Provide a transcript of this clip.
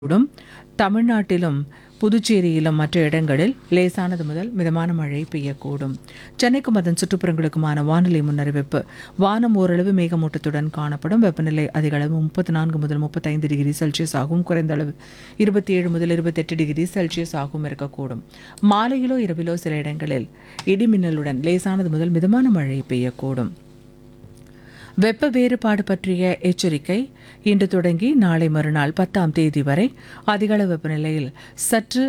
கூடும் தமிழ்நாட்டிலும் புதுச்சேரியிலும் மற்ற இடங்களில் லேசானது முதல் மிதமான மழை பெய்யக்கூடும் சென்னைக்கும் அதன் சுற்றுப்புறங்களுக்குமான வானிலை முன்னறிவிப்பு வானம் ஓரளவு மேகமூட்டத்துடன் காணப்படும் வெப்பநிலை அதிக அளவு முப்பத்தி நான்கு முதல் முப்பத்தைந்து டிகிரி செல்சியஸ் ஆகவும் குறைந்த அளவு இருபத்தி ஏழு முதல் இருபத்தெட்டு டிகிரி செல்சியஸ் ஆகவும் இருக்கக்கூடும் மாலையிலோ இரவிலோ சில இடங்களில் இடிமின்னலுடன் லேசானது முதல் மிதமான மழை பெய்யக்கூடும் வெப்ப வேறுபாடு பற்றிய எச்சரிக்கை இன்று தொடங்கி நாளை மறுநாள் பத்தாம் தேதி வரை அதிகளவு வெப்பநிலையில் சற்று